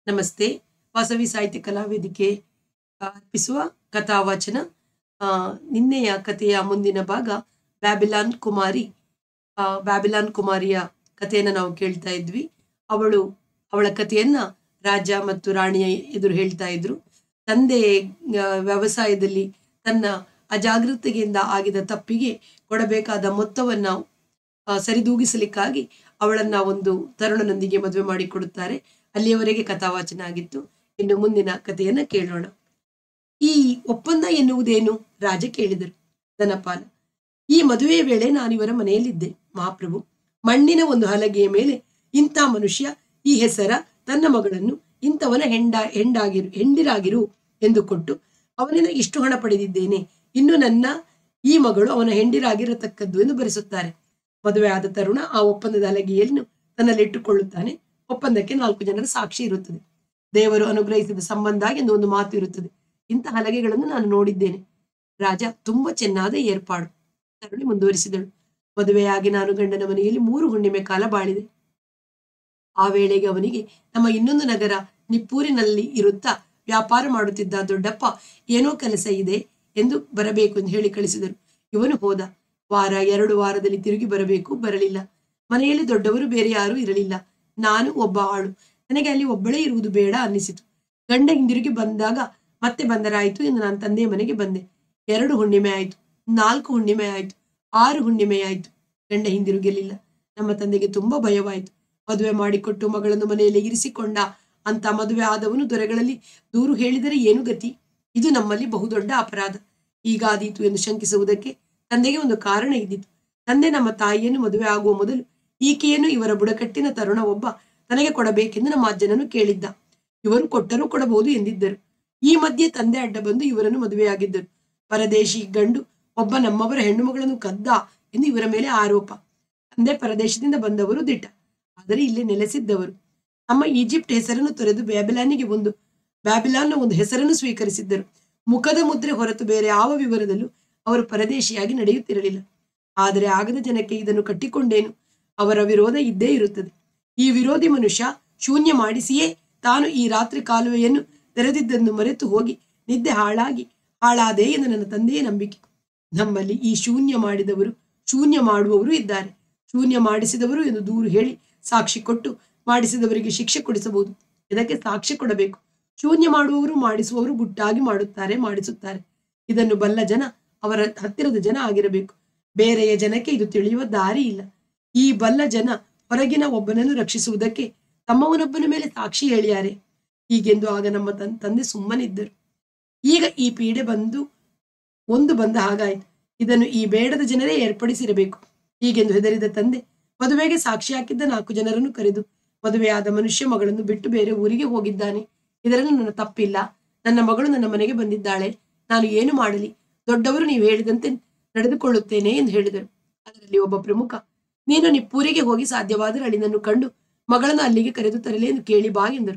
ನಮಸ್ತೆ ವಾಸವಿ ಸಾಹಿತ್ಯ ಕಲಾವೇದಿಕೆ ಅರ್ಪಿಸುವ ಕಥಾವಾಚನ ಆ, ನಿನ್ನೆಯ ಕಥೆಯ ಮುಂದಿನ ಭಾಗ ಬ್ಯಾಬಿಲಾನ್ ಕುಮಾರಿ ಆ, ಬ್ಯಾಬಿಲಾನ್ ಕುಮಾರಿಯ ಕಥೆಯನ್ನ ನಾವು ಕೇಳ್ತಾ ಇದ್ವಿ ಅವಳು ಅವಳ ಕಥೆಯನ್ನ ರಾಜ ಮತ್ತು ರಾಣಿಯ ಎದುರು ಹೇಳ್ತಾ ಇದ್ರು ತಂದೆ ಆ, ವ್ಯವಸಾಯದಲ್ಲಿ ತನ್ನ ಅಜಾಗೃತೆಯಿಂದ ಆಗಿದ ತಪ್ಪಿಗೆ ಕೊಡಬೇಕಾದ ಮೊತ್ತವನ್ನ ಆ, ಸರಿದೂಗಿಸಲಿಕ್ಕಾಗಿ ಅವಳನ್ನ ಒಂದು ತರುಣನೊಂದಿಗೆ ಮದುವೆ ಮಾಡಿಕೊಡುತ್ತಾರೆ ಅಲ್ಲಿಯವರೆಗೆ ಕಥಾವಾಚನ ಆಗಿತ್ತು ಇನ್ನು ಮುಂದಿನ ಕಥೆಯನ್ನ ಕೇಳೋಣ ಈ ಒಪ್ಪಂದ ಎನ್ನುವುದೇನು ರಾಜ ಕೇಳಿದರು ಧನಪಾಲ ಈ ಮದುವೆಯ ವೇಳೆ ನಾನು ಇವರ ಮನೆಯಲ್ಲಿದ್ದೆ ಮಹಾಪ್ರಭು ಮಣ್ಣಿನ ಒಂದು ಹಲಗೆಯ ಮೇಲೆ ಇಂಥ ಮನುಷ್ಯ ಈ ಹೆಸರ ತನ್ನ ಮಗಳನ್ನು ಇಂಥವನ ಹೆಂಡ ಹೆಂಡಾಗಿರು ಹೆಂಡಿರಾಗಿರು ಎಂದು ಕೊಟ್ಟು ಅವನಿಂದ ಇಷ್ಟು ಹಣ ಪಡೆದಿದ್ದೇನೆ ಇನ್ನು ನನ್ನ ಈ ಮಗಳು ಅವನ ಹೆಂಡಿರಾಗಿರತಕ್ಕದ್ದು ಎಂದು ಬರೆಸುತ್ತಾರೆ ಮದುವೆ ಆದ ತರುಣ ಆ ಒಪ್ಪಂದದ ಹಲಗೆಯನ್ನು ತನ್ನಲ್ಲಿಟ್ಟುಕೊಳ್ಳುತ್ತಾನೆ ಒಪ್ಪಂದಕ್ಕೆ ನಾಲ್ಕು ಜನರ ಸಾಕ್ಷಿ ಇರುತ್ತದೆ ದೇವರು ಅನುಗ್ರಹಿಸಿದ ಸಂಬಂಧ ಎಂದು ಒಂದು ಮಾತು ಇರುತ್ತದೆ ಇಂಥ ಹಲಗೆಗಳನ್ನು ನಾನು ನೋಡಿದ್ದೇನೆ ರಾಜ ತುಂಬಾ ಚೆನ್ನಾದ ಏರ್ಪಾಡು ತರುಣಿ ಮುಂದುವರಿಸಿದಳು ಮದುವೆಯಾಗಿ ನಾನು ಗಂಡನ ಮನೆಯಲ್ಲಿ ಮೂರು ಹುಣ್ಣಿಮೆ ಕಾಲ ಬಾಳಿದೆ ಆ ವೇಳೆಗೆ ಅವನಿಗೆ ನಮ್ಮ ಇನ್ನೊಂದು ನಗರ ನಿಪ್ಪೂರಿನಲ್ಲಿ ಇರುತ್ತಾ ವ್ಯಾಪಾರ ಮಾಡುತ್ತಿದ್ದ ದೊಡ್ಡಪ್ಪ ಏನೋ ಕೆಲಸ ಇದೆ ಎಂದು ಬರಬೇಕು ಎಂದು ಹೇಳಿ ಕಳಿಸಿದರು ಇವನು ಹೋದ ವಾರ ಎರಡು ವಾರದಲ್ಲಿ ತಿರುಗಿ ಬರಬೇಕು ಬರಲಿಲ್ಲ ಮನೆಯಲ್ಲಿ ದೊಡ್ಡವರು ಬೇರೆ ಯಾರೂ ಇರಲಿಲ್ಲ ನಾನು ಒಬ್ಬ ಆಳು ನನಗೆ ಅಲ್ಲಿ ಒಬ್ಬಳೇ ಇರುವುದು ಬೇಡ ಅನ್ನಿಸಿತು ಗಂಡ ಹಿಂದಿರುಗಿ ಬಂದಾಗ ಮತ್ತೆ ಬಂದರಾಯಿತು ಎಂದು ನಾನು ತಂದೆಯ ಮನೆಗೆ ಬಂದೆ ಎರಡು ಹುಣ್ಣಿಮೆ ಆಯಿತು ನಾಲ್ಕು ಹುಣ್ಣಿಮೆ ಆಯಿತು ಆರು ಹುಣ್ಣಿಮೆ ಆಯಿತು ಗಂಡ ಹಿಂದಿರುಗಲಿಲ್ಲ ನಮ್ಮ ತಂದೆಗೆ ತುಂಬಾ ಭಯವಾಯಿತು ಮದುವೆ ಮಾಡಿಕೊಟ್ಟು ಮಗಳನ್ನು ಮನೆಯಲ್ಲಿ ಇರಿಸಿಕೊಂಡ ಅಂತ ಮದುವೆ ಆದವನು ದೊರೆಗಳಲ್ಲಿ ದೂರು ಹೇಳಿದರೆ ಏನು ಗತಿ ಇದು ನಮ್ಮಲ್ಲಿ ಬಹುದೊಡ್ಡ ಅಪರಾಧ ಹೀಗಾದೀತು ಎಂದು ಶಂಕಿಸುವುದಕ್ಕೆ ತಂದೆಗೆ ಒಂದು ಕಾರಣ ಇದ್ದಿತು ತಂದೆ ನಮ್ಮ ತಾಯಿಯನ್ನು ಮದುವೆ ಆಗುವ ಮೊದಲು ಈಕೆಯನ್ನು ಇವರ ಬುಡಕಟ್ಟಿನ ತರುಣ ಒಬ್ಬ ತನಗೆ ಕೊಡಬೇಕೆಂದು ನಮ್ಮ ಅಜ್ಜನನ್ನು ಕೇಳಿದ್ದ ಇವರು ಕೊಟ್ಟರೂ ಕೊಡಬಹುದು ಎಂದಿದ್ದರು ಈ ಮಧ್ಯೆ ತಂದೆ ಅಡ್ಡ ಬಂದು ಇವರನ್ನು ಮದುವೆಯಾಗಿದ್ದರು ಪರದೇಶಿ ಗಂಡು ಒಬ್ಬ ನಮ್ಮವರ ಹೆಣ್ಣು ಮಗಳನ್ನು ಕದ್ದ ಎಂದು ಇವರ ಮೇಲೆ ಆರೋಪ ತಂದೆ ಪರದೇಶದಿಂದ ಬಂದವರು ದಿಟ್ಟ ಆದರೆ ಇಲ್ಲಿ ನೆಲೆಸಿದ್ದವರು ತಮ್ಮ ಈಜಿಪ್ಟ್ ಹೆಸರನ್ನು ತೊರೆದು ಬ್ಯಾಬಿಲಾನಿಗೆ ಒಂದು ಬ್ಯಾಬಿಲಾನ್ನ ಒಂದು ಹೆಸರನ್ನು ಸ್ವೀಕರಿಸಿದ್ದರು ಮುಖದ ಮುದ್ರೆ ಹೊರತು ಬೇರೆ ಯಾವ ವಿವರದಲ್ಲೂ ಅವರು ಪರದೇಶಿಯಾಗಿ ನಡೆಯುತ್ತಿರಲಿಲ್ಲ ಆದರೆ ಆಗದ ಜನಕ್ಕೆ ಇದನ್ನು ಕಟ್ಟಿಕೊಂಡೇನು ಅವರ ವಿರೋಧ ಇದ್ದೇ ಇರುತ್ತದೆ ಈ ವಿರೋಧಿ ಮನುಷ್ಯ ಶೂನ್ಯ ಮಾಡಿಸಿಯೇ ತಾನು ಈ ರಾತ್ರಿ ಕಾಲುವೆಯನ್ನು ತೆರೆದಿದ್ದನ್ನು ಮರೆತು ಹೋಗಿ ನಿದ್ದೆ ಹಾಳಾಗಿ ಹಾಳಾದೆ ಎಂದು ನನ್ನ ತಂದೆಯ ನಂಬಿಕೆ ನಮ್ಮಲ್ಲಿ ಈ ಶೂನ್ಯ ಮಾಡಿದವರು ಶೂನ್ಯ ಮಾಡುವವರು ಇದ್ದಾರೆ ಶೂನ್ಯ ಮಾಡಿಸಿದವರು ಎಂದು ದೂರು ಹೇಳಿ ಸಾಕ್ಷಿ ಕೊಟ್ಟು ಮಾಡಿಸಿದವರಿಗೆ ಶಿಕ್ಷೆ ಕೊಡಿಸಬಹುದು ಇದಕ್ಕೆ ಸಾಕ್ಷ್ಯ ಕೊಡಬೇಕು ಶೂನ್ಯ ಮಾಡುವವರು ಮಾಡಿಸುವವರು ಗುಟ್ಟಾಗಿ ಮಾಡುತ್ತಾರೆ ಮಾಡಿಸುತ್ತಾರೆ ಇದನ್ನು ಬಲ್ಲ ಜನ ಅವರ ಹತ್ತಿರದ ಜನ ಆಗಿರಬೇಕು ಬೇರೆಯ ಜನಕ್ಕೆ ಇದು ತಿಳಿಯುವ ದಾರಿ ಇಲ್ಲ ಈ ಬಲ್ಲ ಜನ ಹೊರಗಿನ ಒಬ್ಬನನ್ನು ರಕ್ಷಿಸುವುದಕ್ಕೆ ತಮ್ಮವನೊಬ್ಬನ ಮೇಲೆ ಸಾಕ್ಷಿ ಹೇಳಿಯಾರೆ ಹೀಗೆಂದು ಆಗ ನಮ್ಮ ತನ್ ತಂದೆ ಸುಮ್ಮನಿದ್ದರು ಈಗ ಈ ಪೀಡೆ ಬಂದು ಒಂದು ಬಂದ ಹಾಗಾಯಿತು ಇದನ್ನು ಈ ಬೇಡದ ಜನರೇ ಏರ್ಪಡಿಸಿರಬೇಕು ಹೀಗೆಂದು ಹೆದರಿದ ತಂದೆ ಮದುವೆಗೆ ಸಾಕ್ಷಿ ಹಾಕಿದ್ದ ನಾಲ್ಕು ಜನರನ್ನು ಕರೆದು ಮದುವೆಯಾದ ಮನುಷ್ಯ ಮಗಳನ್ನು ಬಿಟ್ಟು ಬೇರೆ ಊರಿಗೆ ಹೋಗಿದ್ದಾನೆ ಇದರಲ್ಲಿ ನನ್ನ ತಪ್ಪಿಲ್ಲ ನನ್ನ ಮಗಳು ನನ್ನ ಮನೆಗೆ ಬಂದಿದ್ದಾಳೆ ನಾನು ಏನು ಮಾಡಲಿ ದೊಡ್ಡವರು ನೀವು ಹೇಳಿದಂತೆ ನಡೆದುಕೊಳ್ಳುತ್ತೇನೆ ಎಂದು ಹೇಳಿದರು ಅದರಲ್ಲಿ ಒಬ್ಬ ಪ್ರಮುಖ ನೀನು ನಿಪ್ಪೂರಿಗೆ ಹೋಗಿ ಸಾಧ್ಯವಾದರೆ ಅಳಿನನ್ನು ಕಂಡು ಮಗಳನ್ನು ಅಲ್ಲಿಗೆ ಕರೆದು ತರಲಿ ಎಂದು ಕೇಳಿ ಬಾ ಎಂದರು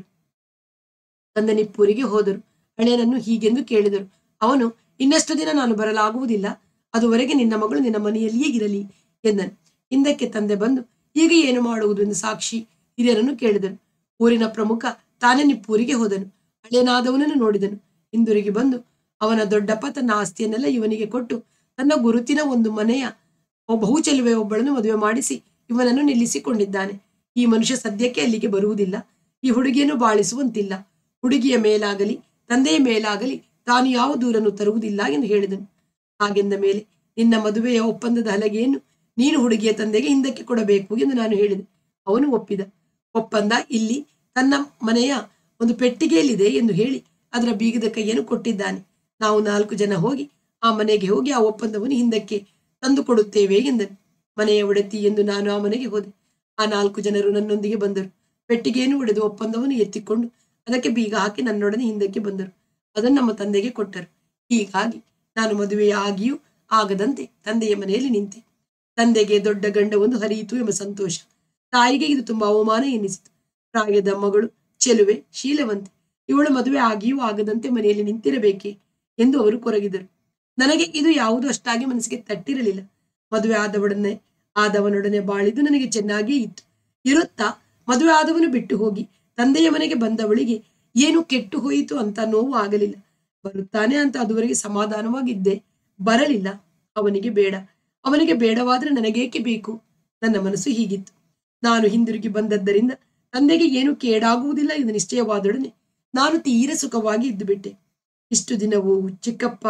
ತಂದೆ ನಿಪ್ಪೂರಿಗೆ ಹೋದರು ಹಳೆಯನನ್ನು ಹೀಗೆಂದು ಕೇಳಿದರು ಅವನು ಇನ್ನಷ್ಟು ದಿನ ನಾನು ಬರಲಾಗುವುದಿಲ್ಲ ಅದುವರೆಗೆ ನಿನ್ನ ಮಗಳು ನಿನ್ನ ಮನೆಯಲ್ಲಿಯೇ ಇರಲಿ ಎಂದನು ಹಿಂದಕ್ಕೆ ತಂದೆ ಬಂದು ಈಗ ಏನು ಮಾಡುವುದು ಎಂದು ಸಾಕ್ಷಿ ಹಿರಿಯರನ್ನು ಕೇಳಿದನು ಊರಿನ ಪ್ರಮುಖ ತಾನೇ ನಿಪ್ಪೂರಿಗೆ ಹೋದನು ಹಳೆಯನಾದವನನ್ನು ನೋಡಿದನು ಹಿಂದಿರುಗಿ ಬಂದು ಅವನ ದೊಡ್ಡಪ್ಪ ತನ್ನ ಆಸ್ತಿಯನ್ನೆಲ್ಲ ಇವನಿಗೆ ಕೊಟ್ಟು ತನ್ನ ಗುರುತಿನ ಒಂದು ಮನೆಯ ಒಬ್ಬ ಬಹುಚೆಲುವೆ ಒಬ್ಬಳನ್ನು ಮದುವೆ ಮಾಡಿಸಿ ಇವನನ್ನು ನಿಲ್ಲಿಸಿಕೊಂಡಿದ್ದಾನೆ ಈ ಮನುಷ್ಯ ಸದ್ಯಕ್ಕೆ ಅಲ್ಲಿಗೆ ಬರುವುದಿಲ್ಲ ಈ ಹುಡುಗಿಯನ್ನು ಬಾಳಿಸುವಂತಿಲ್ಲ ಹುಡುಗಿಯ ಮೇಲಾಗಲಿ ತಂದೆಯ ಮೇಲಾಗಲಿ ತಾನು ಯಾವ ದೂರನ್ನು ತರುವುದಿಲ್ಲ ಎಂದು ಹೇಳಿದನು ಹಾಗೆಂದ ಮೇಲೆ ನಿನ್ನ ಮದುವೆಯ ಒಪ್ಪಂದದ ಹಲಗೆಯನ್ನು ನೀನು ಹುಡುಗಿಯ ತಂದೆಗೆ ಹಿಂದಕ್ಕೆ ಕೊಡಬೇಕು ಎಂದು ನಾನು ಹೇಳಿದೆ ಅವನು ಒಪ್ಪಿದ ಒಪ್ಪಂದ ಇಲ್ಲಿ ತನ್ನ ಮನೆಯ ಒಂದು ಪೆಟ್ಟಿಗೆಯಲ್ಲಿದೆ ಎಂದು ಹೇಳಿ ಅದರ ಬೀಗದ ಕೈಯನ್ನು ಕೊಟ್ಟಿದ್ದಾನೆ ನಾವು ನಾಲ್ಕು ಜನ ಹೋಗಿ ಆ ಮನೆಗೆ ಹೋಗಿ ಆ ಒಪ್ಪಂದವನ್ನು ಹಿಂದಕ್ಕೆ ತಂದು ಕೊಡುತ್ತೇವೆ ಎಂದನು ಮನೆಯ ಒಡೆತಿ ಎಂದು ನಾನು ಆ ಮನೆಗೆ ಹೋದೆ ಆ ನಾಲ್ಕು ಜನರು ನನ್ನೊಂದಿಗೆ ಬಂದರು ಪೆಟ್ಟಿಗೆಯನ್ನು ಒಡೆದು ಒಪ್ಪಂದವನ್ನು ಎತ್ತಿಕೊಂಡು ಅದಕ್ಕೆ ಬೀಗ ಹಾಕಿ ನನ್ನೊಡನೆ ಹಿಂದಕ್ಕೆ ಬಂದರು ಅದನ್ನು ನಮ್ಮ ತಂದೆಗೆ ಕೊಟ್ಟರು ಹೀಗಾಗಿ ನಾನು ಮದುವೆ ಆಗಿಯೂ ಆಗದಂತೆ ತಂದೆಯ ಮನೆಯಲ್ಲಿ ನಿಂತೆ ತಂದೆಗೆ ದೊಡ್ಡ ಗಂಡ ಒಂದು ಹರಿಯಿತು ಎಂಬ ಸಂತೋಷ ತಾಯಿಗೆ ಇದು ತುಂಬಾ ಅವಮಾನ ಎನ್ನಿಸಿತು ಪ್ರಾಯದ ಮಗಳು ಚೆಲುವೆ ಶೀಲವಂತೆ ಇವಳು ಮದುವೆ ಆಗಿಯೂ ಆಗದಂತೆ ಮನೆಯಲ್ಲಿ ನಿಂತಿರಬೇಕೆ ಎಂದು ಅವರು ಕೊರಗಿದರು ನನಗೆ ಇದು ಯಾವುದೂ ಅಷ್ಟಾಗಿ ಮನಸ್ಸಿಗೆ ತಟ್ಟಿರಲಿಲ್ಲ ಮದುವೆ ಆದವಡನೆ ಆದವನೊಡನೆ ಬಾಳಿದು ನನಗೆ ಚೆನ್ನಾಗಿಯೇ ಇತ್ತು ಇರುತ್ತಾ ಮದುವೆ ಆದವನು ಬಿಟ್ಟು ಹೋಗಿ ತಂದೆಯ ಮನೆಗೆ ಬಂದವಳಿಗೆ ಏನು ಕೆಟ್ಟು ಹೋಯಿತು ಅಂತ ನೋವು ಆಗಲಿಲ್ಲ ಬರುತ್ತಾನೆ ಅಂತ ಅದುವರೆಗೆ ಸಮಾಧಾನವಾಗಿದ್ದೆ ಬರಲಿಲ್ಲ ಅವನಿಗೆ ಬೇಡ ಅವನಿಗೆ ಬೇಡವಾದ್ರೆ ನನಗೇಕೆ ಬೇಕು ನನ್ನ ಮನಸ್ಸು ಹೀಗಿತ್ತು ನಾನು ಹಿಂದಿರುಗಿ ಬಂದದ್ದರಿಂದ ತಂದೆಗೆ ಏನು ಕೇಡಾಗುವುದಿಲ್ಲ ಎಂದು ನಿಶ್ಚಯವಾದೊಡನೆ ನಾನು ತೀರ ಸುಖವಾಗಿ ಇದ್ದು ಬಿಟ್ಟೆ ಇಷ್ಟು ದಿನವೂ ಚಿಕ್ಕಪ್ಪ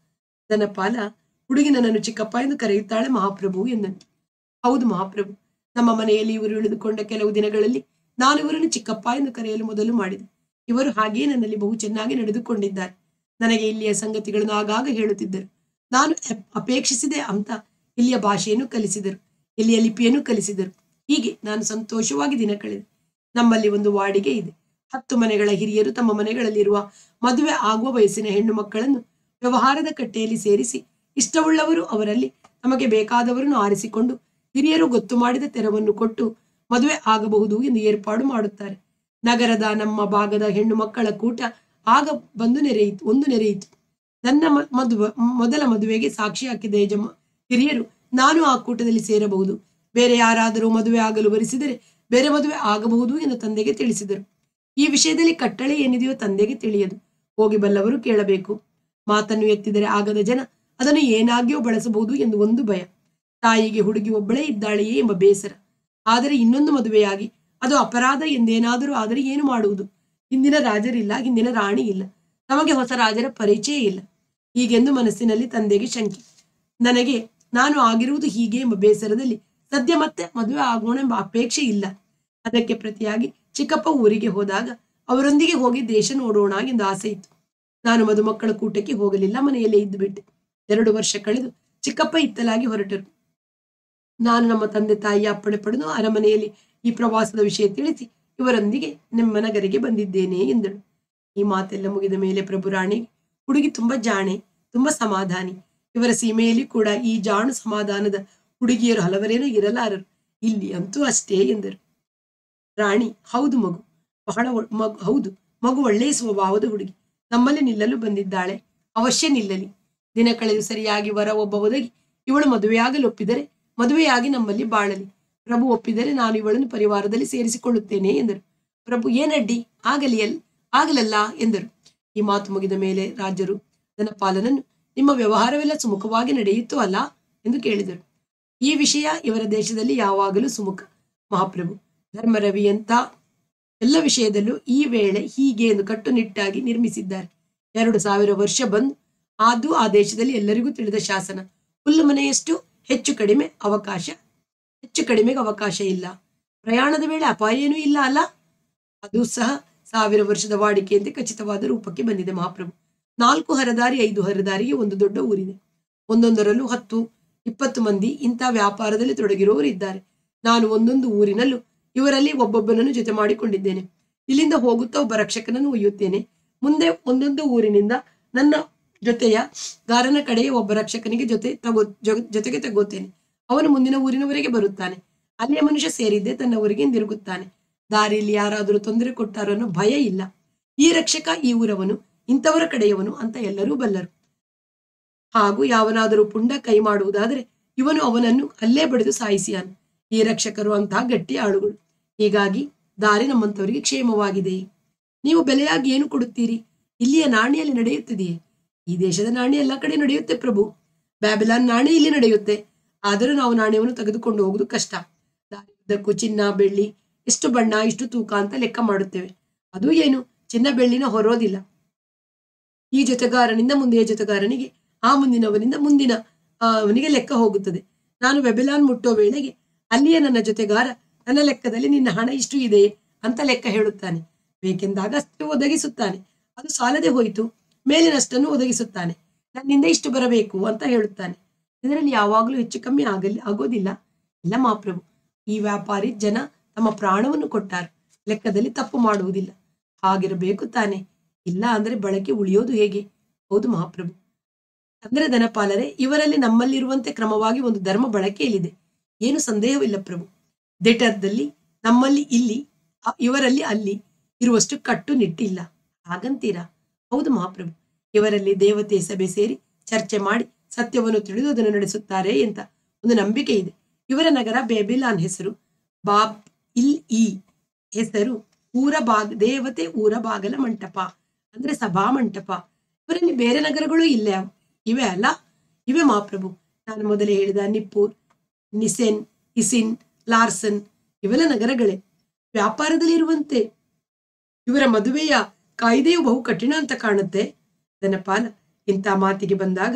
ದನಪಾಲ ಹುಡುಗಿ ನನ್ನನ್ನು ಚಿಕ್ಕಪ್ಪ ಎಂದು ಕರೆಯುತ್ತಾಳೆ ಮಹಾಪ್ರಭು ಎಂದನು ಹೌದು ಮಹಾಪ್ರಭು ನಮ್ಮ ಮನೆಯಲ್ಲಿ ಇವರು ಉಳಿದುಕೊಂಡ ಕೆಲವು ದಿನಗಳಲ್ಲಿ ನಾನು ಇವರನ್ನು ಚಿಕ್ಕಪ್ಪ ಎಂದು ಕರೆಯಲು ಮೊದಲು ಮಾಡಿದೆ ಇವರು ಹಾಗೆಯೇ ನನ್ನಲ್ಲಿ ಬಹು ಚೆನ್ನಾಗಿ ನಡೆದುಕೊಂಡಿದ್ದಾರೆ ನನಗೆ ಇಲ್ಲಿಯ ಸಂಗತಿಗಳನ್ನು ಆಗಾಗ ಹೇಳುತ್ತಿದ್ದರು ನಾನು ಅಪ್- ಅಪೇಕ್ಷಿಸಿದೆ ಅಂತ ಇಲ್ಲಿಯ ಭಾಷೆಯನ್ನು ಕಲಿಸಿದರು ಇಲ್ಲಿಯ ಲಿಪಿಯನ್ನು ಕಲಿಸಿದರು ಹೀಗೆ ನಾನು ಸಂತೋಷವಾಗಿ ದಿನ ಕಳೆದೆ ನಮ್ಮಲ್ಲಿ ಒಂದು ವಾಡಿಗೆ ಇದೆ ಹತ್ತು ಮನೆಗಳ ಹಿರಿಯರು ತಮ್ಮ ಮನೆಗಳಲ್ಲಿರುವ ಮದುವೆ ಆಗುವ ವಯಸ್ಸಿನ ಹೆಣ್ಣು ಮಕ್ಕಳನ್ನು ವ್ಯವಹಾರದ ಕಟ್ಟೆಯಲ್ಲಿ ಸೇರಿಸಿ ಇಷ್ಟವುಳ್ಳವರು ಅವರಲ್ಲಿ ತಮಗೆ ಬೇಕಾದವರನ್ನು ಆರಿಸಿಕೊಂಡು ಹಿರಿಯರು ಗೊತ್ತು ಮಾಡಿದ ತೆರವನ್ನು ಕೊಟ್ಟು ಮದುವೆ ಆಗಬಹುದು ಎಂದು ಏರ್ಪಾಡು ಮಾಡುತ್ತಾರೆ ನಗರದ ನಮ್ಮ ಭಾಗದ ಹೆಣ್ಣು ಮಕ್ಕಳ ಕೂಟ ಆಗ ಬಂದು ನೆರೆಯಿತು ಒಂದು ನೆರೆಯಿತು ನನ್ನ ಮ- ಮದುವೆ ಮೊದಲ ಮದುವೆಗೆ ಸಾಕ್ಷಿ ಹಾಕಿದ ಯಜಮ ಹಿರಿಯರು ನಾನು ಆ ಕೂಟದಲ್ಲಿ ಸೇರಬಹುದು ಬೇರೆ ಯಾರಾದರೂ ಮದುವೆ ಆಗಲು ಬರಿಸಿದರೆ ಬೇರೆ ಮದುವೆ ಆಗಬಹುದು ಎಂದು ತಂದೆಗೆ ತಿಳಿಸಿದರು ಈ ವಿಷಯದಲ್ಲಿ ಕಟ್ಟಳೆ ಏನಿದೆಯೋ ತಂದೆಗೆ ತಿಳಿಯದು ಹೋಗಿ ಬಲ್ಲವರು ಕೇಳಬೇಕು ಮಾತನ್ನು ಎತ್ತಿದರೆ ಆಗದ ಜನ ಅದನ್ನು ಏನಾಗಿಯೋ ಬಳಸಬಹುದು ಎಂದು ಒಂದು ಭಯ ತಾಯಿಗೆ ಹುಡುಗಿ ಒಬ್ಬಳೇ ಇದ್ದಾಳೆಯೇ ಎಂಬ ಬೇಸರ ಆದರೆ ಇನ್ನೊಂದು ಮದುವೆಯಾಗಿ ಅದು ಅಪರಾಧ ಎಂದೇನಾದರೂ ಆದರೆ ಏನು ಮಾಡುವುದು ಹಿಂದಿನ ರಾಜರಿಲ್ಲ ಹಿಂದಿನ ರಾಣಿ ಇಲ್ಲ ನಮಗೆ ಹೊಸ ರಾಜರ ಪರಿಚಯ ಇಲ್ಲ ಹೀಗೆಂದು ಮನಸ್ಸಿನಲ್ಲಿ ತಂದೆಗೆ ಶಂಕೆ ನನಗೆ ನಾನು ಆಗಿರುವುದು ಹೀಗೆ ಎಂಬ ಬೇಸರದಲ್ಲಿ ಸದ್ಯ ಮತ್ತೆ ಮದುವೆ ಆಗೋಣ ಎಂಬ ಅಪೇಕ್ಷೆ ಇಲ್ಲ ಅದಕ್ಕೆ ಪ್ರತಿಯಾಗಿ ಚಿಕ್ಕಪ್ಪ ಊರಿಗೆ ಹೋದಾಗ ಅವರೊಂದಿಗೆ ಹೋಗಿ ದೇಶ ನೋಡೋಣ ಎಂದು ಆಸೆ ಇತ್ತು ನಾನು ಮದುಮಕ್ಕಳ ಕೂಟಕ್ಕೆ ಹೋಗಲಿಲ್ಲ ಮನೆಯಲ್ಲೇ ಇದ್ದು ಬಿಟ್ಟೆ ಎರಡು ವರ್ಷ ಕಳೆದು ಚಿಕ್ಕಪ್ಪ ಇತ್ತಲಾಗಿ ಹೊರಟರು ನಾನು ನಮ್ಮ ತಂದೆ ತಾಯಿಯ ಅಪ್ಪಣೆ ಪಡೆದು ಅರಮನೆಯಲ್ಲಿ ಈ ಪ್ರವಾಸದ ವಿಷಯ ತಿಳಿಸಿ ಇವರೊಂದಿಗೆ ನಿಮ್ಮ ನಗರಿಗೆ ಬಂದಿದ್ದೇನೆ ಎಂದಳು ಈ ಮಾತೆಲ್ಲ ಮುಗಿದ ಮೇಲೆ ಪ್ರಭು ರಾಣಿ ಹುಡುಗಿ ತುಂಬಾ ಜಾಣೆ ತುಂಬಾ ಸಮಾಧಾನಿ ಇವರ ಸೀಮೆಯಲ್ಲಿ ಕೂಡ ಈ ಜಾಣು ಸಮಾಧಾನದ ಹುಡುಗಿಯರು ಹಲವರೇನೂ ಇರಲಾರರು ಇಲ್ಲಿ ಅಂತೂ ಅಷ್ಟೇ ಎಂದರು ರಾಣಿ ಹೌದು ಮಗು ಬಹಳ ಒ- ಮಗು ಹೌದು ಮಗು ಒಳ್ಳೆಯ ಸ್ವಭಾವದ ಹುಡುಗಿ ನಮ್ಮಲ್ಲಿ ನಿಲ್ಲಲು ಬಂದಿದ್ದಾಳೆ ಅವಶ್ಯ ನಿಲ್ಲಲಿ ದಿನ ಕಳೆದು ಸರಿಯಾಗಿ ವರ ಒಬ್ಬ ಒದಗಿ ಇವಳು ಮದುವೆಯಾಗಲು ಒಪ್ಪಿದರೆ ಮದುವೆಯಾಗಿ ನಮ್ಮಲ್ಲಿ ಬಾಳಲಿ ಪ್ರಭು ಒಪ್ಪಿದರೆ ನಾನು ಇವಳನ್ನು ಪರಿವಾರದಲ್ಲಿ ಸೇರಿಸಿಕೊಳ್ಳುತ್ತೇನೆ ಎಂದರು ಪ್ರಭು ಏನಡ್ಡಿ ಆಗಲಿ ಅಲ್ ಆಗಲಲ್ಲ ಎಂದರು ಈ ಮಾತು ಮುಗಿದ ಮೇಲೆ ರಾಜರು ಧನಪಾಲನನ್ನು ನಿಮ್ಮ ವ್ಯವಹಾರವೆಲ್ಲ ಸುಮುಖವಾಗಿ ನಡೆಯಿತು ಅಲ್ಲ ಎಂದು ಕೇಳಿದರು ಈ ವಿಷಯ ಇವರ ದೇಶದಲ್ಲಿ ಯಾವಾಗಲೂ ಸುಮುಖ ಮಹಾಪ್ರಭು ಧರ್ಮರವಿಯಂತ ಎಲ್ಲ ವಿಷಯದಲ್ಲೂ ಈ ವೇಳೆ ಹೀಗೆ ಎಂದು ಕಟ್ಟುನಿಟ್ಟಾಗಿ ನಿರ್ಮಿಸಿದ್ದಾರೆ ಎರಡು ಸಾವಿರ ವರ್ಷ ಬಂದು ಆದು ಆ ದೇಶದಲ್ಲಿ ಎಲ್ಲರಿಗೂ ತಿಳಿದ ಶಾಸನ ಹುಲ್ಲು ಮನೆಯಷ್ಟು ಹೆಚ್ಚು ಕಡಿಮೆ ಅವಕಾಶ ಹೆಚ್ಚು ಕಡಿಮೆಗೆ ಅವಕಾಶ ಇಲ್ಲ ಪ್ರಯಾಣದ ವೇಳೆ ಅಪಾಯ ಏನೂ ಇಲ್ಲ ಅಲ್ಲ ಅದು ಸಹ ಸಾವಿರ ವರ್ಷದ ವಾಡಿಕೆಯಂತೆ ಖಚಿತವಾದ ರೂಪಕ್ಕೆ ಬಂದಿದೆ ಮಹಾಪ್ರಭು ನಾಲ್ಕು ಹರದಾರಿ ಐದು ಹರದಾರಿಗೆ ಒಂದು ದೊಡ್ಡ ಊರಿದೆ ಒಂದೊಂದರಲ್ಲೂ ಹತ್ತು ಇಪ್ಪತ್ತು ಮಂದಿ ಇಂಥ ವ್ಯಾಪಾರದಲ್ಲಿ ತೊಡಗಿರುವವರು ಇದ್ದಾರೆ ನಾನು ಒಂದೊಂದು ಊರಿನಲ್ಲೂ ಇವರಲ್ಲಿ ಒಬ್ಬೊಬ್ಬನನ್ನು ಜೊತೆ ಮಾಡಿಕೊಂಡಿದ್ದೇನೆ ಇಲ್ಲಿಂದ ಹೋಗುತ್ತಾ ಒಬ್ಬ ರಕ್ಷಕನನ್ನು ಒಯ್ಯುತ್ತೇನೆ ಮುಂದೆ ಒಂದೊಂದು ಊರಿನಿಂದ ನನ್ನ ಜೊತೆಯ ಗಾರನ ಕಡೆಯ ಒಬ್ಬ ರಕ್ಷಕನಿಗೆ ಜೊತೆ ತಗೋ ಜೊ- ಜೊತೆಗೆ ತಗೋತೇನೆ ಅವನು ಮುಂದಿನ ಊರಿನವರೆಗೆ ಬರುತ್ತಾನೆ ಅಲ್ಲಿಯ ಮನುಷ್ಯ ಸೇರಿದ್ದೆ ತನ್ನ ಊರಿಗೆ ಹಿಂದಿರುಗುತ್ತಾನೆ ದಾರಿಯಲ್ಲಿ ಯಾರಾದರೂ ತೊಂದರೆ ಕೊಟ್ಟಾರೋ ಅನ್ನೋ ಭಯ ಇಲ್ಲ ಈ ರಕ್ಷಕ ಈ ಊರವನು ಇಂಥವರ ಕಡೆಯವನು ಅಂತ ಎಲ್ಲರೂ ಬಲ್ಲರು ಹಾಗೂ ಯಾವನಾದರೂ ಪುಂಡ ಕೈ ಮಾಡುವುದಾದರೆ ಇವನು ಅವನನ್ನು ಅಲ್ಲೇ ಬಡಿದು ಸಾಯಿಸಿಯಾನು ಈ ರಕ್ಷಕರು ಅಂತಹ ಗಟ್ಟಿ ಆಳುಗಳು ಹೀಗಾಗಿ ದಾರಿ ನಮ್ಮಂಥವರಿಗೆ ಕ್ಷೇಮವಾಗಿದೆ ನೀವು ಬೆಲೆಯಾಗಿ ಏನು ಕೊಡುತ್ತೀರಿ ಇಲ್ಲಿಯ ನಾಣ್ಯಲ್ಲಿ ನಡೆಯುತ್ತಿದೆಯೇ ಈ ದೇಶದ ನಾಣ್ಯ ಎಲ್ಲ ಕಡೆ ನಡೆಯುತ್ತೆ ಪ್ರಭು ಬ್ಯಾಬಿಲಾನ್ ನಾಣ್ಯ ಇಲ್ಲಿ ನಡೆಯುತ್ತೆ ಆದರೂ ನಾವು ನಾಣ್ಯವನ್ನು ತೆಗೆದುಕೊಂಡು ಹೋಗುವುದು ಕಷ್ಟ ದಾರಿಯುದ್ದಕ್ಕೂ ಚಿನ್ನ ಬೆಳ್ಳಿ ಎಷ್ಟು ಬಣ್ಣ ಇಷ್ಟು ತೂಕ ಅಂತ ಲೆಕ್ಕ ಮಾಡುತ್ತೇವೆ ಅದು ಏನು ಚಿನ್ನ ಬೆಳ್ಳಿನ ಹೊರೋದಿಲ್ಲ ಈ ಜೊತೆಗಾರನಿಂದ ಮುಂದೆಯ ಜೊತೆಗಾರನಿಗೆ ಆ ಮುಂದಿನವನಿಂದ ಮುಂದಿನ ಆ, ಅವನಿಗೆ ಲೆಕ್ಕ ಹೋಗುತ್ತದೆ ನಾನು ವೆಬೆಲಾನ್ ಮುಟ್ಟೋ ವೇಳೆಗೆ ಅಲ್ಲಿಯೇ ನನ್ನ ಜೊತೆಗಾರ ನನ್ನ ಲೆಕ್ಕದಲ್ಲಿ ನಿನ್ನ ಹಣ ಇಷ್ಟು ಇದೆ ಅಂತ ಲೆಕ್ಕ ಹೇಳುತ್ತಾನೆ ಬೇಕೆಂದಾಗ ಅಷ್ಟು ಒದಗಿಸುತ್ತಾನೆ ಅದು ಸಾಲದೆ ಹೋಯಿತು ಮೇಲಿನಷ್ಟನ್ನು ಒದಗಿಸುತ್ತಾನೆ ನನ್ನಿಂದ ಇಷ್ಟು ಬರಬೇಕು ಅಂತ ಹೇಳುತ್ತಾನೆ ಇದರಲ್ಲಿ ಯಾವಾಗಲೂ ಹೆಚ್ಚು ಕಮ್ಮಿ ಆಗಲಿ ಆಗೋದಿಲ್ಲ ಇಲ್ಲ ಮಹಾಪ್ರಭು ಈ ವ್ಯಾಪಾರಿ ಜನ ತಮ್ಮ ಪ್ರಾಣವನ್ನು ಕೊಟ್ಟಾರು ಲೆಕ್ಕದಲ್ಲಿ ತಪ್ಪು ಮಾಡುವುದಿಲ್ಲ ಹಾಗಿರಬೇಕು ತಾನೆ ಇಲ್ಲ ಅಂದ್ರೆ ಬಳಕೆ ಉಳಿಯೋದು ಹೇಗೆ ಹೌದು ಮಹಾಪ್ರಭು ಅಂದ್ರೆ ಧನಪಾಲರೆ ಇವರಲ್ಲಿ ನಮ್ಮಲ್ಲಿರುವಂತೆ ಕ್ರಮವಾಗಿ ಒಂದು ಧರ್ಮ ಬಳಕೆಯಲ್ಲಿದೆ ಏನು ಸಂದೇಹವಿಲ್ಲ ಪ್ರಭು ದಿಟದಲ್ಲಿ ನಮ್ಮಲ್ಲಿ ಇಲ್ಲಿ ಅ- ಇವರಲ್ಲಿ ಅಲ್ಲಿ ಇರುವಷ್ಟು ಕಟ್ಟು ನಿಟ್ಟಿಲ್ಲ ಹಾಗಂತೀರಾ ಹೌದು ಮಹಾಪ್ರಭು ಇವರಲ್ಲಿ ದೇವತೆ ಸಭೆ ಸೇರಿ ಚರ್ಚೆ ಮಾಡಿ ಸತ್ಯವನ್ನು ತಿಳಿದು ಅದನ್ನು ನಡೆಸುತ್ತಾರೆ ಅಂತ ಒಂದು ನಂಬಿಕೆ ಇದೆ ಇವರ ನಗರ ಬೇಬಿಲಾನ್ ಹೆಸರು ಬಾಬ್ ಇಲ್ ಈ ಹೆಸರು ಊರ ಬಾಗ ದೇವತೆ ಊರ ಬಾಗಲ ಮಂಟಪ ಅಂದ್ರೆ ಸಭಾ ಮಂಟಪ ಇವರಲ್ಲಿ ಬೇರೆ ನಗರಗಳು ಇಲ್ಲ ಇವೆ ಅಲ್ಲ ಇವೆ ಮಹಾಪ್ರಭು ನಾನು ಮೊದಲೇ ಹೇಳಿದ ನಿಪ್ಪೂರ್ ನಿಸೆನ್ ಇಸಿನ್ ಲಾರ್ಸನ್ ಇವೆಲ್ಲ ನಗರಗಳೇ ವ್ಯಾಪಾರದಲ್ಲಿ ಇರುವಂತೆ ಇವರ ಮದುವೆಯ ಕಾಯ್ದೆಯು ಬಹು ಕಠಿಣ ಅಂತ ಕಾಣುತ್ತೆ ಧನಪಾಲ ಇಂಥ ಮಾತಿಗೆ ಬಂದಾಗ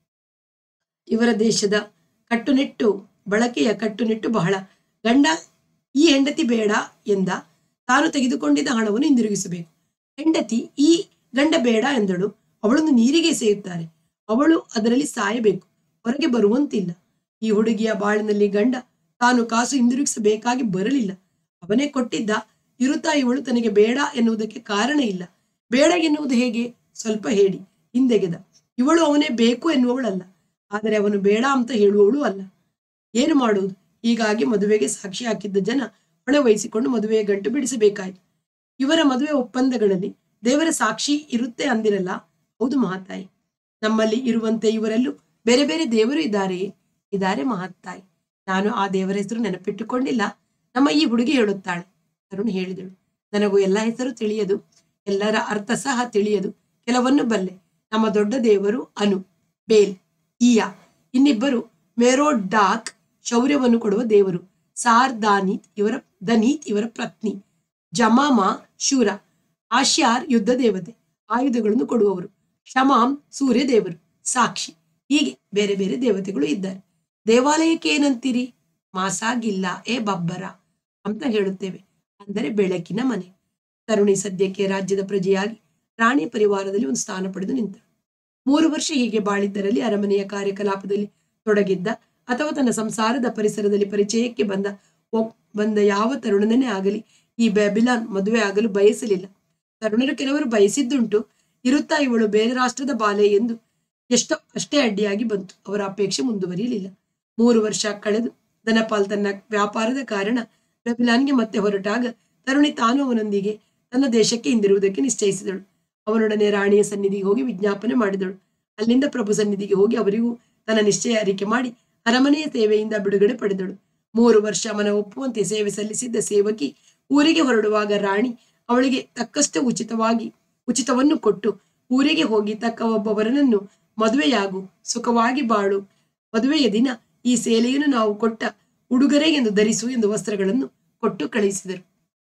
ಇವರ ದೇಶದ ಕಟ್ಟುನಿಟ್ಟು ಬಳಕೆಯ ಕಟ್ಟುನಿಟ್ಟು ಬಹಳ ಗಂಡ ಈ ಹೆಂಡತಿ ಬೇಡ ಎಂದ ತಾನು ತೆಗೆದುಕೊಂಡಿದ್ದ ಹಣವನ್ನು ಹಿಂದಿರುಗಿಸಬೇಕು ಹೆಂಡತಿ ಈ ಗಂಡ ಬೇಡ ಎಂದಳು ಅವಳನ್ನು ನೀರಿಗೆ ಸೇಯುತ್ತಾರೆ ಅವಳು ಅದರಲ್ಲಿ ಸಾಯಬೇಕು ಹೊರಗೆ ಬರುವಂತಿಲ್ಲ ಈ ಹುಡುಗಿಯ ಬಾಳಿನಲ್ಲಿ ಗಂಡ ತಾನು ಕಾಸು ಹಿಂದಿರುಗಿಸಬೇಕಾಗಿ ಬರಲಿಲ್ಲ ಅವನೇ ಕೊಟ್ಟಿದ್ದ ಇರುತ್ತಾ ಇವಳು ತನಗೆ ಬೇಡ ಎನ್ನುವುದಕ್ಕೆ ಕಾರಣ ಇಲ್ಲ ಬೇಡ ಎನ್ನುವುದು ಹೇಗೆ ಸ್ವಲ್ಪ ಹೇಳಿ ಹಿಂದೆಗೆದ ಇವಳು ಅವನೇ ಬೇಕು ಎನ್ನುವವಳಲ್ಲ ಆದರೆ ಅವನು ಬೇಡ ಅಂತ ಹೇಳುವವಳು ಅಲ್ಲ ಏನು ಮಾಡುವುದು ಹೀಗಾಗಿ ಮದುವೆಗೆ ಸಾಕ್ಷಿ ಹಾಕಿದ್ದ ಜನ ಹೊಣೆ ವಹಿಸಿಕೊಂಡು ಮದುವೆಯ ಗಂಟು ಬಿಡಿಸಬೇಕಾಯಿತು ಇವರ ಮದುವೆ ಒಪ್ಪಂದಗಳಲ್ಲಿ ದೇವರ ಸಾಕ್ಷಿ ಇರುತ್ತೆ ಅಂದಿರಲ್ಲ ಹೌದು ಮಹಾತಾಯಿ ನಮ್ಮಲ್ಲಿ ಇರುವಂತೆ ಇವರಲ್ಲೂ ಬೇರೆ ಬೇರೆ ದೇವರು ಇದ್ದಾರೆಯೇ ಇದ್ದಾರೆ ಮಹಾತಾಯಿ ನಾನು ಆ ದೇವರ ಹೆಸರು ನೆನಪಿಟ್ಟುಕೊಂಡಿಲ್ಲ ನಮ್ಮ ಈ ಹುಡುಗಿ ಹೇಳುತ್ತಾಳೆ ತರುಣ್ ಹೇಳಿದಳು ನನಗೂ ಎಲ್ಲ ಹೆಸರು ತಿಳಿಯದು ಎಲ್ಲರ ಅರ್ಥ ಸಹ ತಿಳಿಯದು ಕೆಲವನ್ನು ಬಲ್ಲೆ ನಮ್ಮ ದೊಡ್ಡ ದೇವರು ಅನು ಬೇಲ್ ಈಯ ಇನ್ನಿಬ್ಬರು ಮೇರೋ ಡಾಕ್ ಶೌರ್ಯವನ್ನು ಕೊಡುವ ದೇವರು ಸಾರ್ ದಾನೀತ್ ಇವರ ದನೀತ್ ಇವರ ಪತ್ನಿ ಜಮಾಮ ಶೂರ ಆಶ್ಯಾರ್ ಯುದ್ಧ ದೇವತೆ ಆಯುಧಗಳನ್ನು ಕೊಡುವವರು ಶಮಾಂ ಸೂರ್ಯ ದೇವರು ಸಾಕ್ಷಿ ಹೀಗೆ ಬೇರೆ ಬೇರೆ ದೇವತೆಗಳು ಇದ್ದಾರೆ ದೇವಾಲಯಕ್ಕೆ ಏನಂತೀರಿ ಮಾಸಾಗಿಲ್ಲ ಏ ಬಬ್ಬರ ಅಂತ ಹೇಳುತ್ತೇವೆ ಅಂದರೆ ಬೆಳಕಿನ ಮನೆ ತರುಣಿ ಸದ್ಯಕ್ಕೆ ರಾಜ್ಯದ ಪ್ರಜೆಯಾಗಿ ರಾಣಿ ಪರಿವಾರದಲ್ಲಿ ಒಂದು ಸ್ಥಾನ ಪಡೆದು ನಿಂತರು ಮೂರು ವರ್ಷ ಹೀಗೆ ಬಾಳಿದ್ದರಲ್ಲಿ ಅರಮನೆಯ ಕಾರ್ಯಕಲಾಪದಲ್ಲಿ ತೊಡಗಿದ್ದ ಅಥವಾ ತನ್ನ ಸಂಸಾರದ ಪರಿಸರದಲ್ಲಿ ಪರಿಚಯಕ್ಕೆ ಬಂದ ಒಬ್- ಬಂದ ಯಾವ ತರುಣನೇ ಆಗಲಿ ಈ ಬ್ಯಾಬಿಲಾನ್ ಮದುವೆ ಆಗಲು ಬಯಸಲಿಲ್ಲ ತರುಣರು ಕೆಲವರು ಬಯಸಿದ್ದುಂಟು ಇರುತ್ತಾ ಇವಳು ಬೇರೆ ರಾಷ್ಟ್ರದ ಬಾಲೆ ಎಂದು ಎಷ್ಟೋ ಅಷ್ಟೇ ಅಡ್ಡಿಯಾಗಿ ಬಂತು ಅವರ ಅಪೇಕ್ಷೆ ಮುಂದುವರಿಯಲಿಲ್ಲ ಮೂರು ವರ್ಷ ಕಳೆದು ಧನಪಾಲ್ ತನ್ನ ವ್ಯಾಪಾರದ ಕಾರಣ ಬ್ಯಾಬಿಲಾನ್ಗೆ ಮತ್ತೆ ಹೊರಟಾಗ ತರುಣಿ ತಾನು ಅವನೊಂದಿಗೆ ತನ್ನ ದೇಶಕ್ಕೆ ಹಿಂದಿರುವುದಕ್ಕೆ ನಿಶ್ಚಯಿಸಿದಳು ಅವನೊಡನೆ ರಾಣಿಯ ಸನ್ನಿಧಿಗೆ ಹೋಗಿ ವಿಜ್ಞಾಪನೆ ಮಾಡಿದಳು ಅಲ್ಲಿಂದ ಪ್ರಭು ಸನ್ನಿಧಿಗೆ ಹೋಗಿ ಅವರಿಗೂ ತನ್ನ ನಿಶ್ಚಯ ಅರಿಕೆ ಮಾಡಿ ಅರಮನೆಯ ಸೇವೆಯಿಂದ ಬಿಡುಗಡೆ ಪಡೆದಳು ಮೂರು ವರ್ಷ ಮನ ಒಪ್ಪುವಂತೆ ಸೇವೆ ಸಲ್ಲಿಸಿದ್ದ ಸೇವಕಿ ಊರಿಗೆ ಹೊರಡುವಾಗ ರಾಣಿ ಅವಳಿಗೆ ತಕ್ಕಷ್ಟು ಉಚಿತವಾಗಿ ಉಚಿತವನ್ನು ಕೊಟ್ಟು ಊರಿಗೆ ಹೋಗಿ ತಕ್ಕ ಒಬ್ಬ ವರನನ್ನು ಮದುವೆಯಾಗು ಸುಖವಾಗಿ ಬಾಳು ಮದುವೆಯ ದಿನ ಈ ಸೇಲೆಯನ್ನು ನಾವು ಕೊಟ್ಟ ಉಡುಗೊರೆ ಎಂದು ಧರಿಸು ಎಂದು ವಸ್ತ್ರಗಳನ್ನು ಕೊಟ್ಟು ಕಳುಹಿಸಿದರು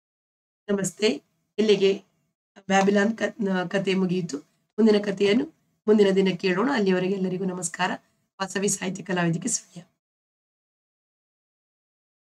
ನಮಸ್ತೆ ಇಲ್ಲಿಗೆ ಬ್ಯಾಬಿಲಾನ್ ಕ- ನ- ಕತೆ ಮುಗಿಯಿತು ಮುಂದಿನ ಕಥೆಯನ್ನು ಮುಂದಿನ ದಿನ ಕೇಳೋಣ ಅಲ್ಲಿಯವರೆಗೆ ಎಲ್ಲರಿಗೂ ನಮಸ್ಕಾರ ವಾಸವಿ ಸಾಹಿತ್ಯ ಕಲಾವಿದಿಕೆ ಸುಳ್ಯ